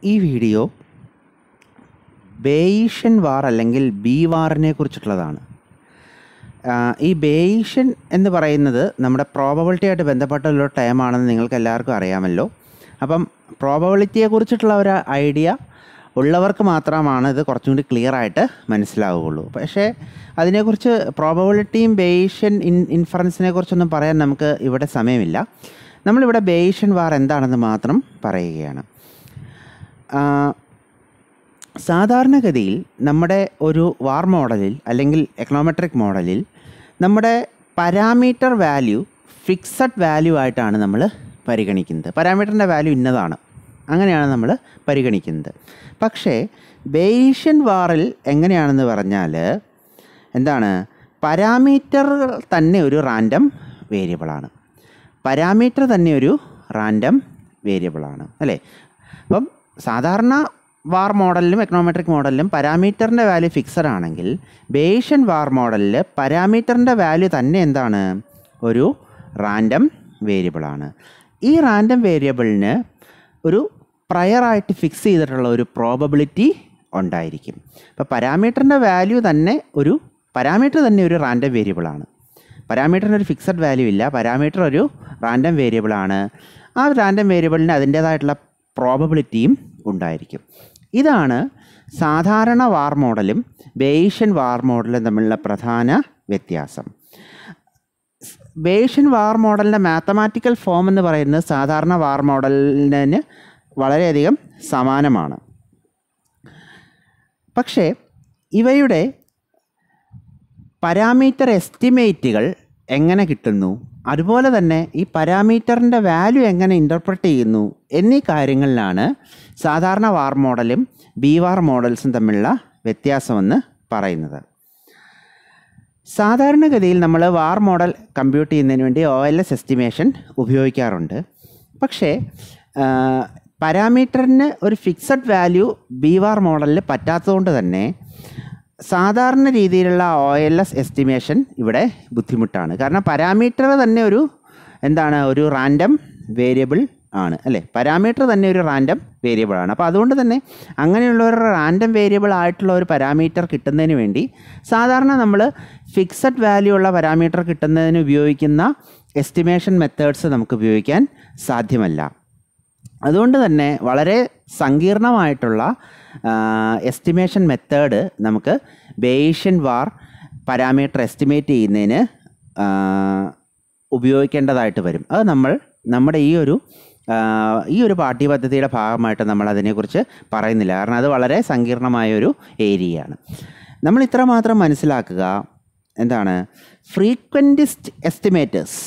ഈ വീഡിയോ ബേയിഷ്യൻ വാർ അല്ലെങ്കിൽ ബി വാറിനെ കുറിച്ചിട്ടുള്ളതാണ് ആ, ഈ ബേയിഷ്യൻ എന്ന് പറയുന്നത് നമ്മുടെ പ്രോബബിലിറ്റി ആയിട്ട് ബന്ധപ്പെട്ടുള്ള ഒരു ടൈമാണെന്ന് നിങ്ങൾക്ക് എല്ലാവർക്കും അറിയാമല്ലോ അപ്പം പ്രോബബിലിറ്റിയെ കുറിച്ചിട്ടുള്ള ഒരു ഐഡിയ ഉള്ളവർക്ക് മാത്രമാണ് ഇത് കുറച്ചും കൂടി ക്ലിയർ ആയിട്ട് മനസ്സിലാവുകയുള്ളൂ പക്ഷേ അതിനെക്കുറിച്ച് പ്രോബബിലിറ്റിയും ബേയിഷ്യൻ ഇൻ ഇൻഫറൻസിനെ കുറിച്ചൊന്നും പറയാൻ നമുക്ക് ഇവിടെ സമയമില്ല നമ്മളിവിടെ ബേയിഷ്യൻ വാർ എന്താണെന്ന് മാത്രം പറയുകയാണ് ആ, സാധാരണഗതിയിൽ നമ്മുടെ ഒരു വാർ മോഡലിൽ അല്ലെങ്കിൽ എക്കണോമെട്രിക് മോഡലിൽ നമ്മുടെ പാരാമീറ്റർ വാല്യൂ ഫിക്സഡ് വാല്യൂ ആയിട്ടാണ് നമ്മൾ പരിഗണിക്കുന്നത് പാരാമീറ്ററിൻ്റെ വാല്യൂ ഇന്നതാണ് അങ്ങനെയാണ് നമ്മൾ പരിഗണിക്കുന്നത് പക്ഷേ ബേഷ്യൻ വാറിൽ എങ്ങനെയാണെന്ന് പറഞ്ഞാൽ എന്താണ് പാരാമീറ്റർ തന്നെ ഒരു റാൻഡം വേരിയബിളാണ് പാരാമീറ്റർ തന്നെ ഒരു റാൻഡം വേരിയബിളാണ് അല്ലേ അപ്പം സാധാരണ വാർ മോഡലിലും എക്കണോമെട്രിക് മോഡലിലും പാരാമീറ്ററിൻ്റെ വാല്യൂ ഫിക്സഡ് ആണെങ്കിൽ ബേഷ്യൻ വാർ മോഡലിൽ പാരാമീറ്ററിൻ്റെ വാല്യൂ തന്നെ എന്താണ് ഒരു റാൻഡം വേരിയബിളാണ് ഈ റാൻഡം വേരിയബിളിന് ഒരു പ്രയറായിട്ട് ഫിക്സ് ചെയ്തിട്ടുള്ള ഒരു പ്രോബബിലിറ്റി ഉണ്ടായിരിക്കും അപ്പോൾ പാരാമീറ്ററിൻ്റെ വാല്യൂ തന്നെ ഒരു പാരാമീറ്റർ തന്നെ ഒരു റാൻഡം വേരിയബിളാണ് പാരാമീറ്ററിന് ഒരു ഫിക്സഡ് വാല്യൂ ഇല്ല പാരാമീറ്റർ ഒരു റാൻഡം വേരിയബിളാണ് ആ റാൻഡം വേരിയബിളിന് അതിൻ്റേതായിട്ടുള്ള പ്രോബബിലിറ്റിയും ഉണ്ടായിരിക്കും ഇതാണ് സാധാരണ വാർ മോഡലും ബേഷ്യൻ വാർ മോഡലും തമ്മിലുള്ള പ്രധാന വ്യത്യാസം ബേഷ്യൻ വാർ മോഡലിൻ്റെ മാത്തമാറ്റിക്കൽ ഫോം എന്ന് പറയുന്നത് സാധാരണ വാർ മോഡലിന് വളരെയധികം സമാനമാണ് പക്ഷേ ഇവയുടെ പാരാമീറ്റർ എസ്റ്റിമേറ്റുകൾ എങ്ങനെ കിട്ടുന്നു അതുപോലെ തന്നെ ഈ പാരാമീറ്ററിൻ്റെ വാല്യൂ എങ്ങനെ ഇൻ്റർപ്രറ്റ് ചെയ്യുന്നു എന്നീ കാര്യങ്ങളിലാണ് സാധാരണ വാർ മോഡലും ബി വാർ മോഡൽസും തമ്മിലുള്ള വ്യത്യാസമെന്ന് പറയുന്നത് സാധാരണഗതിയിൽ നമ്മൾ വാർ മോഡൽ കമ്പ്യൂട്ട് ചെയ്യുന്നതിന് വേണ്ടി ഒ എൽ എസ് എസ്റ്റിമേഷൻ ഉപയോഗിക്കാറുണ്ട് പക്ഷേ പാരാമീറ്ററിന് ഒരു ഫിക്സഡ് വാല്യൂ ബി വാർ മോഡലിൽ പറ്റാത്തതുകൊണ്ട് തന്നെ സാധാരണ രീതിയിലുള്ള ഒ എൽ എസ് എസ്റ്റിമേഷൻ ഇവിടെ ബുദ്ധിമുട്ടാണ് കാരണം പാരാമീറ്റർ തന്നെ ഒരു എന്താണ് ഒരു റാൻഡം വേരിയബിൾ ആണ് അല്ലേ പാരാമീറ്റർ തന്നെ ഒരു റാൻഡം വേരിയബിൾ ആണ് അപ്പോൾ അതുകൊണ്ട് തന്നെ അങ്ങനെയുള്ള ഒരു റാൻഡം വേരിയബിൾ ആയിട്ടുള്ള ഒരു പാരാമീറ്റർ കിട്ടുന്നതിന് വേണ്ടി സാധാരണ നമ്മൾ ഫിക്സഡ് വാല്യൂ ഉള്ള പാരാമീറ്റർ കിട്ടുന്നതിന് ഉപയോഗിക്കുന്ന എസ്റ്റിമേഷൻ മെത്തേഡ്സ് നമുക്ക് ഉപയോഗിക്കാൻ സാധ്യമല്ല അതുകൊണ്ട് തന്നെ വളരെ സങ്കീർണമായിട്ടുള്ള എസ്റ്റിമേഷൻ മെത്തേഡ് നമുക്ക് ബേഷ്യൻ വാർ പാരാമീറ്റർ എസ്റ്റിമേറ്റ് ചെയ്യുന്നതിന് ആ, ഉപയോഗിക്കേണ്ടതായിട്ട് വരും അത് നമ്മൾ നമ്മുടെ ഈ ഒരു ആ, ഈ ഒരു പാഠ്യപദ്ധതിയുടെ ഭാഗമായിട്ട് നമ്മൾ അതിനെക്കുറിച്ച് പറയുന്നില്ല കാരണം അത് വളരെ സങ്കീർണമായ ഒരു ഏരിയയാണ് നമ്മൾ ഇത്ര മാത്രം മനസ്സിലാക്കുക എന്താണ് ഫ്രീക്വൻറ്റിസ്റ്റ് എസ്റ്റിമേറ്റേഴ്സ്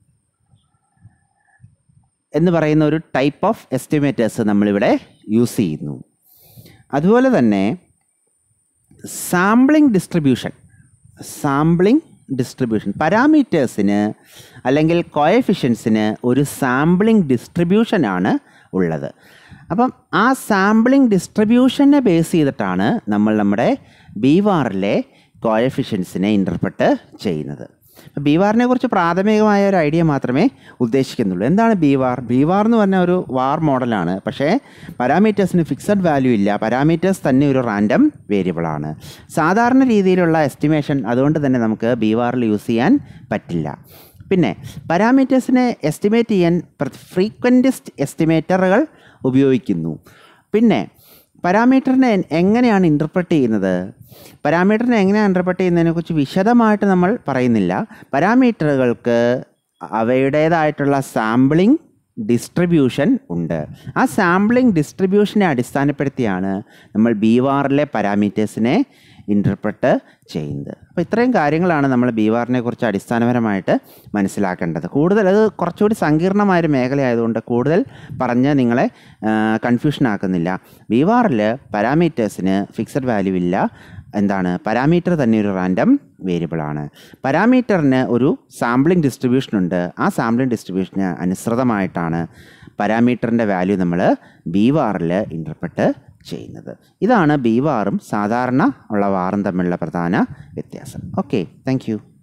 എന്ന് പറയുന്ന ഒരു ടൈപ്പ് ഓഫ് എസ്റ്റിമേറ്റേഴ്സ് നമ്മളിവിടെ യൂസ് ചെയ്യുന്നു അതുപോലെ തന്നെ സാമ്പിളിംഗ് ഡിസ്ട്രിബ്യൂഷൻ സാമ്പിളിംഗ് ഡിസ്ട്രിബ്യൂഷൻ പാരാമീറ്റേഴ്സിന് അല്ലെങ്കിൽ കോയഫിഷ്യൻസിന് ഒരു സാമ്പിളിംഗ് ഡിസ്ട്രിബ്യൂഷനാണ് ഉള്ളത് അപ്പം ആ സാമ്പിളിംഗ് ഡിസ്ട്രിബ്യൂഷനെ ബേസ് ചെയ്തിട്ടാണ് നമ്മൾ നമ്മുടെ ബി വാറിലെ കോയഫിഷ്യൻസിനെ ഇൻ്റർപ്രറ്റ് ചെയ്യുന്നത് ബി വാറിനെ കുറിച്ച് പ്രാഥമികമായ ഒരു ഐഡിയ മാത്രമേ ഉദ്ദേശിക്കുന്നുള്ളൂ എന്താണ് ബി വാർ ബി വാർ എന്ന് പറഞ്ഞ ഒരു വാർ മോഡലാണ് പക്ഷേ പാരാമീറ്റേഴ്സിന് ഫിക്സഡ് വാല്യൂ ഇല്ല പാരാമീറ്റേഴ്സ് തന്നെ ഒരു റാൻഡം വേരിയബിളാണ് സാധാരണ രീതിയിലുള്ള എസ്റ്റിമേഷൻ അതുകൊണ്ട് തന്നെ നമുക്ക് ബി വാറിൽ യൂസ് ചെയ്യാൻ പറ്റില്ല പിന്നെ പാരാമീറ്റേഴ്സിനെ എസ്റ്റിമേറ്റ് ചെയ്യാൻ ഫ്രീക്വൻറ്റിസ്റ്റ് എസ്റ്റിമേറ്ററുകൾ ഉപയോഗിക്കുന്നു പിന്നെ പാരാമീറ്ററിനെ എങ്ങനെയാണ് ഇൻ്റർപ്രറ്റ് ചെയ്യുന്നത് പാരാമീറ്ററിനെ എങ്ങനെയാണ് ഇൻ്റർപ്രറ്റ് ചെയ്യുന്നതിനെക്കുറിച്ച് വിശദമായിട്ട് നമ്മൾ പറയുന്നില്ല പാരാമീറ്ററുകൾക്ക് അവയുടേതായിട്ടുള്ള സാമ്പിളിംഗ് ഡിസ്ട്രിബ്യൂഷൻ ഉണ്ട് ആ സാമ്പിളിംഗ് ഡിസ്ട്രിബ്യൂഷനെ അടിസ്ഥാനപ്പെടുത്തിയാണ് നമ്മൾ ബി വാറിലെ പാരാമീറ്റേഴ്സിനെ ഇൻ്റർപ്രറ്റ് ചെയ്യുന്നത് അപ്പോൾ ഇത്രയും കാര്യങ്ങളാണ് നമ്മൾ ബി വാറിനെ കുറിച്ച് അടിസ്ഥാനപരമായിട്ട് മനസ്സിലാക്കേണ്ടത് കൂടുതൽ അത് കുറച്ചുകൂടി സങ്കീർണമായൊരു മേഖലയായതുകൊണ്ട് കൂടുതൽ പറഞ്ഞ് നിങ്ങളെ കൺഫ്യൂഷൻ ആക്കുന്നില്ല ബി വാറിൽ പാരാമീറ്റേഴ്സിന് ഫിക്സഡ് വാല്യൂ ഇല്ല എന്താണ് പാരാമീറ്റർ തന്നെ ഒരു റാൻഡം വേരിയബിളാണ് പാരാമീറ്ററിന് ഒരു സാമ്പിളിംഗ് ഡിസ്ട്രിബ്യൂഷൻ ഉണ്ട് ആ സാമ്പിളിംഗ് ഡിസ്ട്രിബ്യൂഷന് അനുസൃതമായിട്ടാണ് പാരാമീറ്ററിൻ്റെ വാല്യൂ നമ്മൾ ബി വാറിൽ ഇൻ്റർപ്രറ്റ് ചെയ്യുന്നത് ഇതാണ് ബി വാറും സാധാരണ ഉള്ള വാറും തമ്മിലുള്ള പ്രധാന വ്യത്യാസം ഓക്കെ താങ്ക്